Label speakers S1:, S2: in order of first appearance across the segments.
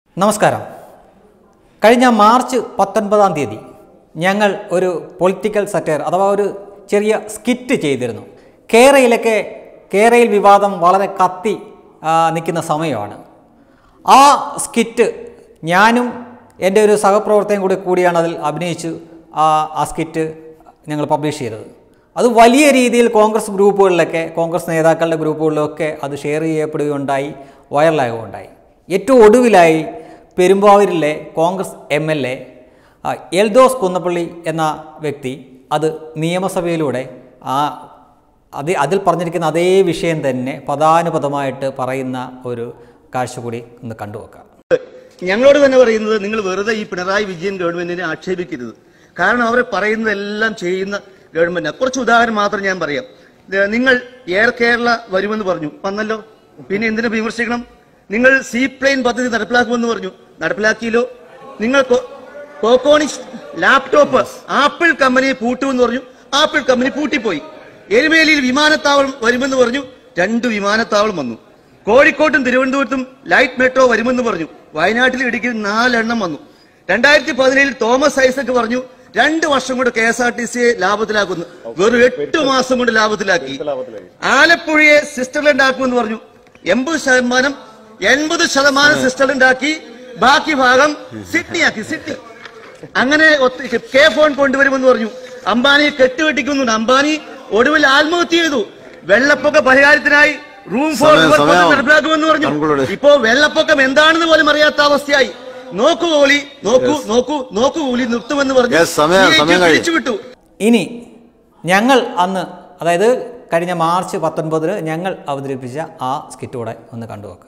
S1: നമസ്കാരം കഴിഞ്ഞ മാർച്ച് പത്തൊൻപതാം തീയതി ഞങ്ങൾ ഒരു പൊളിറ്റിക്കൽ സറ്റയർ അഥവാ ഒരു ചെറിയ സ്കിറ്റ് ചെയ്തിരുന്നു കേരളയിലൊക്കെ കേരളയിൽ വിവാദം വളരെ കത്തി ആ, നിൽക്കുന്ന സമയമാണ് ആ സ്കിറ്റ് ഞാനും എൻ്റെ ഒരു സഹപ്രവർത്തകൻ കൂടി കൂടിയാണ് അതിൽ അഭിനയിച്ച് ആ ആ സ്കിറ്റ് ഞങ്ങൾ പബ്ലിഷ് ചെയ്തത് അത് വലിയ രീതിയിൽ കോൺഗ്രസ് ഗ്രൂപ്പുകളിലൊക്കെ കോൺഗ്രസ് നേതാക്കളുടെ ഗ്രൂപ്പുകളിലൊക്കെ അത് ഷെയർ ചെയ്യപ്പെടുകയുണ്ടായി വൈറലാകുകയുണ്ടായി ഏറ്റവും ഒടുവിലായി പെരുമ്പാവൂരിലെ Congress M L A Eldhose Kunnappilly എന്ന വ്യക്തി അത് നിയമസഭയിലൂടെ ആ അത് അതിൽ പറഞ്ഞിരിക്കുന്ന അതേ വിഷയം തന്നെ പദാനുപദമായിട്ട് പറയുന്ന ഒരു കാഴ്ച കൂടി ഒന്ന് കണ്ടുവെക്കാം
S2: ഞങ്ങളോട് തന്നെ പറയുന്നത് നിങ്ങൾ വെറുതെ ഈ പിണറായി വിജയൻ ഗവൺമെന്റിനെ ആക്ഷേപിക്കരുത് കാരണം അവർ പറയുന്നതെല്ലാം ചെയ്യുന്ന ഗവൺമെന്റാണ് കുറച്ച് ഉദാഹരണം മാത്രം ഞാൻ പറയാം ഇത് നിങ്ങൾ എയർ കേരള വരുമെന്ന് പറഞ്ഞു വന്നല്ലോ പിന്നെ എന്തിനു വിമർശിക്കണം നിങ്ങൾ സീ പ്ലെയിൻ പദ്ധതി നടപ്പിലാക്കുമെന്ന് പറഞ്ഞു നടപ്പിലാക്കിയല്ലോ നിങ്ങൾ കോ- കോക്കോണിക്സ് ലാപ്ടോപ്പ് ആപ്പിൾ കമ്പനി പൂട്ടുമെന്ന് പറഞ്ഞു ആപ്പിൾ കമ്പനി പൂട്ടിപ്പോയി എരുമേലിയിൽ വിമാനത്താവളം വരുമെന്ന് പറഞ്ഞു രണ്ട് വിമാനത്താവളം വന്നു കോഴിക്കോട്ടും തിരുവനന്തപുരത്തും ലൈറ്റ് മെട്രോ വരുമെന്ന് പറഞ്ഞു വയനാട്ടിൽ ഇടുക്കിയിൽ നാലെണ്ണം വന്നു രണ്ടായിരത്തി പതിനേഴിൽ തോമസ് ഐസക് പറഞ്ഞു രണ്ട് വർഷം കൊണ്ട് കെ എസ് ആർ ടി സിയെ ലാഭത്തിലാക്കുന്നു വെറും എട്ട് മാസം കൊണ്ട് ലാഭത്തിലാക്കി ആലപ്പുഴയെ സിസ്റ്റർലൻഡ് ആക്കുമെന്ന് പറഞ്ഞു എൺപത് ശതമാനം എൺപത് ശതമാനം സിസ്റ്റർലൻഡ് ആക്കി ബാക്കി ഭാഗം സിഡ്നി ആക്കി സിഡ്നി അങ്ങനെ ഒത്ത- കെ ഫോൺ കൊണ്ടുവരുമെന്ന് പറഞ്ഞു അംബാനി കെട്ടുവെട്ടിക്കുന്നുണ്ട് അംബാനി ഒടുവിൽ ആത്മഹത്യ ചെയ്തു വെള്ളപ്പൊക്ക പരിഹാരത്തിനായി റൂം ഫോർ
S3: സമയം,
S2: റിവർ പദ്ധതി
S3: സമയം.
S2: നടപ്പിലാക്കുമെന്ന് പറഞ്ഞു
S3: കൺക്ലൂഡ്.
S2: ഇപ്പോ വെള്ളപ്പൊക്കം എന്താണെന്ന് പോലും അറിയാത്ത അവസ്ഥയായി നോക്കൂ കോലി നോക്കൂ നോക്കൂ നോക്കൂ കൂലി നിർത്തുമെന്ന് പറഞ്ഞു
S3: Yes, സമയം,
S2: CIT
S3: സമയം കഴിഞ്ഞു.
S2: പിരിച്ചുവിട്ടു
S1: ഇനി ഞങ്ങൾ അന്ന് അതായത് കഴിഞ്ഞ മാർച്ച് പത്തൊൻപതിന് ഞങ്ങൾ അവതരിപ്പിച്ച ആ സ്കിറ്റ് കൂടെ ഒന്ന് കണ്ടുവെക്കാം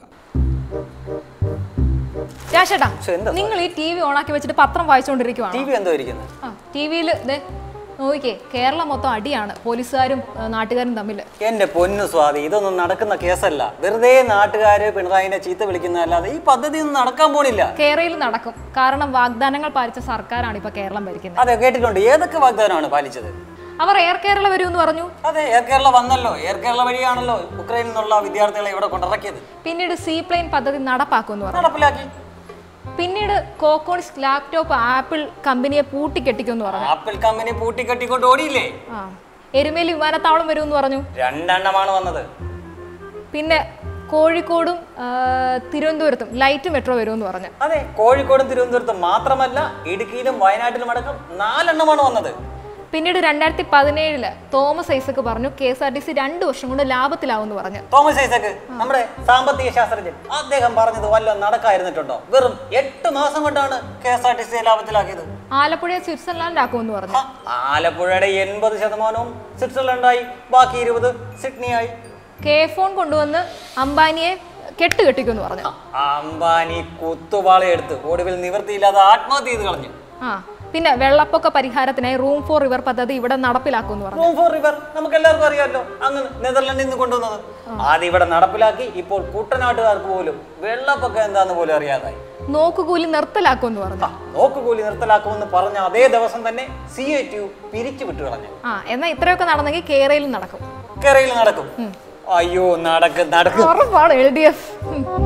S4: രാശേട്ടാ
S1: പക്ഷെ എന്താ
S4: നിങ്ങൾ ഈ ടി വി ഓണാക്കി വെച്ചിട്ട് പത്രം വായിച്ചുകൊണ്ടിരിക്കുവാണ്
S1: ടി വി എന്തോ ഇരിക്കുന്നത്
S4: ആ ടി വിയിൽ നോക്കിക്കേ കേരളം മൊത്തം അടിയാണ് പോലീസുകാരും ആ, നാട്ടുകാരും തമ്മിൽ
S1: എന്റെ പൊന്നു സ്വാതി ഇതൊന്നും നടക്കുന്ന കേസല്ല വെറുതെ നാട്ടുകാര് പിണറായിനെ ചീത്ത വിളിക്കുന്നതല്ലാതെ ഈ പദ്ധതി ഒന്നും നടക്കാൻ പോണില്ല
S4: കേരളയിൽ നടക്കും കാരണം വാഗ്ദാനങ്ങൾ പാലിച്ച സർക്കാരാണ് ഇപ്പൊ കേരളം ഭരിക്കുന്നത്
S1: അതെ കേട്ടിട്ടുണ്ട് ഏതൊക്കെ വാഗ്ദാനമാണ് പാലിച്ചത്
S4: അവർ എയർ കേരള വരുമെന്ന് പറഞ്ഞു
S1: അതെ എയർ കേരള വന്നല്ലോ എയർ കേരള വഴിയാണല്ലോ ഉക്രൈനിൽ നിന്നുള്ള വിദ്യാർത്ഥികളെ ഇവിടെ കൊണ്ടിറക്കിയത്
S4: പിന്നീട് സീ പ്ലെയിൻ പദ്ധതി നടപ്പാക്കുമെന്ന് പറഞ്ഞു
S1: നടപ്പിലാക്കി
S4: പിന്നീട് കോക്കോണിസ് ലാപ്ടോപ്പ് ആപ്പിൾ കമ്പനിയെ പൂട്ടിക്കെട്ടിക്കുമെന്ന് പറഞ്ഞു
S1: ആപ്പിൾ കമ്പനി പൂട്ടിക്കെട്ടിക്കൊണ്ട് ഓടിയില്ലേ
S4: ആ എരുമേലി വിമാനത്താവളം വരുമെന്ന് പറഞ്ഞു
S1: രണ്ടെണ്ണമാണ് വന്നത്
S4: പിന്നെ കോഴിക്കോടും ആ, തിരുവനന്തപുരത്തും ലൈറ്റ് മെട്രോ വരുമെന്ന് പറഞ്ഞു
S1: അതെ കോഴിക്കോടും തിരുവനന്തപുരത്തും മാത്രമല്ല ഇടുക്കിയിലും വയനാട്ടിലും അടക്കം നാലെണ്ണമാണ് വന്നത്
S4: പിന്നീട് രണ്ടായിരത്തി പതിനേഴില് തോമസ് ഐസക് പറഞ്ഞു K S R T C രണ്ടു വർഷം കൊണ്ട് ലാഭത്തിലാവുമെന്ന് പറഞ്ഞു
S1: തോമസ് ഐസക് നമ്മുടെ സാമ്പത്തിക ശാസ്ത്രജ്ഞൻ അദ്ദേഹം പറഞ്ഞത് വല്ലതും നടക്കായിരുന്നിട്ടുണ്ടോ വെറും എട്ട് മാസം കൊണ്ടാണ് K S R T C ലാഭത്തിലാക്കിയത്
S4: ആലപ്പുഴയെ സ്വിറ്റ്സർലാൻഡ് ആക്കുമെന്ന് പറഞ്ഞു
S1: ഹ, ആലപ്പുഴയുടെ എൺപത് ശതമാനവും സ്വിറ്റ്സർലൻഡായി ബാക്കി ഇരുപത് സിഡ്നിയായി
S4: കെ ഫോൺ കൊണ്ടുവന്ന് അംബാനിയെ കെട്ടുകെട്ടിക്കുമെന്ന് പറഞ്ഞു
S1: അംബാനി കുത്തുപാള എടുത്ത് ഒടുവിൽ നിവൃത്തിയില്ലാതെ ആത്മഹത്യ ചെയ്ത് കളഞ്ഞു
S4: ആ പിന്നെ വെള്ളപ്പൊക്ക പരിഹാരത്തിനായി റൂം ഫോർ റിവർ പദ്ധതി ഇവിടെ നടപ്പിലാക്കുമെന്ന് പറഞ്ഞു
S1: റൂം ഫോർ റിവർ നമുക്ക് എല്ലാവർക്കും അറിയാമല്ലോ അങ്ങ് നെതർലൻഡിൽ നിന്ന് കൊണ്ടുവന്നത് അത് ഇവിടെ നടപ്പിലാക്കി ഇപ്പോൾ കുട്ടനാട്ടുകാർക്ക് പോലും വെള്ളപ്പൊക്കം എന്താന്ന് പോലും അറിയാതായി
S4: നോക്കുകൂലി നിർത്തലാക്കുമെന്ന് പറഞ്ഞു
S1: ആ, നോക്കുകൂലി നിർത്തലാക്കുമെന്ന് പറഞ്ഞ അതേ ദിവസം തന്നെ സി എ ടി യു പിരിച്ചു വിട്ടു കളഞ്ഞു
S4: ആ എന്നാൽ ഇത്രയൊക്കെ നടന്നെങ്കിൽ കേരളയിൽ നടക്കും
S1: കേരളയിൽ നടക്കും അയ്യോ നടക്കും നടക്കും
S4: ഉറപ്പാണ് എൽ ഡി എഫ്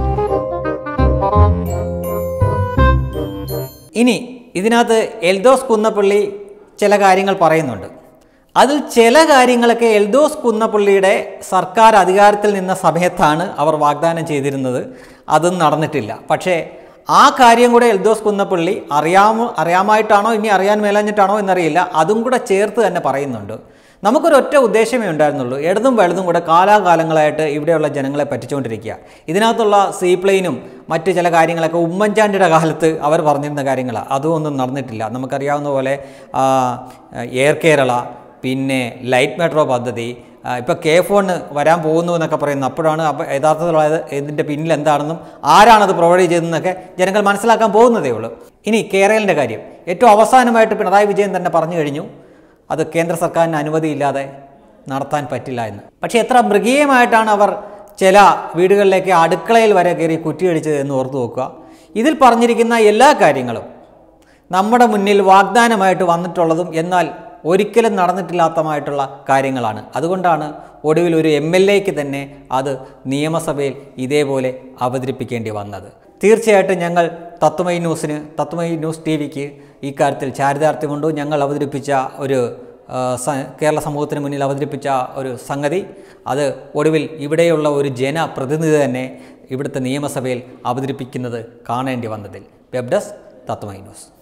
S1: ഇനി ഇതിനകത്ത് എൽദോസ് കുന്നപ്പള്ളി ചില കാര്യങ്ങൾ പറയുന്നുണ്ട് അതിൽ ചില കാര്യങ്ങളൊക്കെ എൽദോസ് കുന്നപ്പള്ളിയുടെ സർക്കാർ അധികാരത്തിൽ നിന്ന സമയത്താണ് അവർ വാഗ്ദാനം ചെയ്തിരുന്നത് അതും നടന്നിട്ടില്ല പക്ഷേ ആ കാര്യം കൂടെ എൽദോസ് കുന്നപ്പള്ളി അറിയാമോ അറിയാമായിട്ടാണോ ഇനി അറിയാൻ മേലഞ്ഞിട്ടാണോ എന്നറിയില്ല അതും കൂടെ ചേർത്ത് തന്നെ പറയുന്നുണ്ട് നമുക്കൊരൊറ്റ ഉദ്ദേശമേ ഉണ്ടായിരുന്നുള്ളൂ ഇടതും വലുതും കൂടെ കാലാകാലങ്ങളായിട്ട് ഇവിടെയുള്ള ജനങ്ങളെ പറ്റിച്ചുകൊണ്ടിരിക്കുക ഇതിനകത്തുള്ള സീപ്ലെയിനും മറ്റ് ചില കാര്യങ്ങളൊക്കെ ഉമ്മൻചാണ്ടിയുടെ കാലത്ത് അവർ പറഞ്ഞിരുന്ന കാര്യങ്ങളാണ് അതും ഒന്നും നടന്നിട്ടില്ല നമുക്കറിയാവുന്ന പോലെ ആ, എയർ കേരള പിന്നെ ലൈറ്റ് മെട്രോ പദ്ധതി ഇപ്പോൾ കെ ഫോൺ വരാൻ പോകുന്നു എന്നൊക്കെ പറയുന്നു അപ്പോഴാണ് അപ്പോൾ യഥാർത്ഥത്തിലുള്ളത് ഇതിൻ്റെ പിന്നിൽ എന്താണെന്നും ആരാണത് പ്രൊവൈഡ് ചെയ്തതെന്നൊക്കെ ജനങ്ങൾ മനസ്സിലാക്കാൻ പോകുന്നതേ ഉള്ളൂ ഇനി കേരളിൻ്റെ കാര്യം ഏറ്റവും അവസാനമായിട്ട് പിണറായി വിജയൻ തന്നെ പറഞ്ഞു കഴിഞ്ഞു അത് കേന്ദ്ര സർക്കാരിന് അനുമതിയില്ലാതെ നടത്താൻ പറ്റില്ല എന്ന് പക്ഷേ എത്ര മൃഗീയമായിട്ടാണ് അവർ ചില വീടുകളിലേക്ക് അടുക്കളയിൽ വരെ കയറി കുറ്റിയടിച്ചത് എന്ന് ഓർത്തു നോക്കുക ഇതിൽ പറഞ്ഞിരിക്കുന്ന എല്ലാ കാര്യങ്ങളും നമ്മുടെ മുന്നിൽ വാഗ്ദാനമായിട്ട് വന്നിട്ടുള്ളതും എന്നാൽ ഒരിക്കലും നടന്നിട്ടില്ലാത്തതുമായിട്ടുള്ള കാര്യങ്ങളാണ് അതുകൊണ്ടാണ് ഒടുവിൽ ഒരു എം എൽ എക്ക് തന്നെ അത് നിയമസഭയിൽ ഇതേപോലെ അവതരിപ്പിക്കേണ്ടി വന്നത് തീർച്ചയായിട്ടും ഞങ്ങൾ തത്വമൈ ന്യൂസിന് തത്വമൈ ന്യൂസ് ടി വിക്ക് ഈ കാര്യത്തിൽ ചാരിതാർത്ഥ്യമുണ്ടോ ഞങ്ങൾ അവതരിപ്പിച്ച ഒരു ആ, സ- കേരള സമൂഹത്തിന് മുന്നിൽ അവതരിപ്പിച്ച ഒരു സംഗതി അത് ഒടുവിൽ ഇവിടെയുള്ള ഒരു ജനപ്രതിനിധി തന്നെ ഇവിടുത്തെ നിയമസഭയിൽ അവതരിപ്പിക്കുന്നത് കാണേണ്ടി വന്നതിൽ വെബ് ഡെസ്ക് തത്വമൈ ന്യൂസ്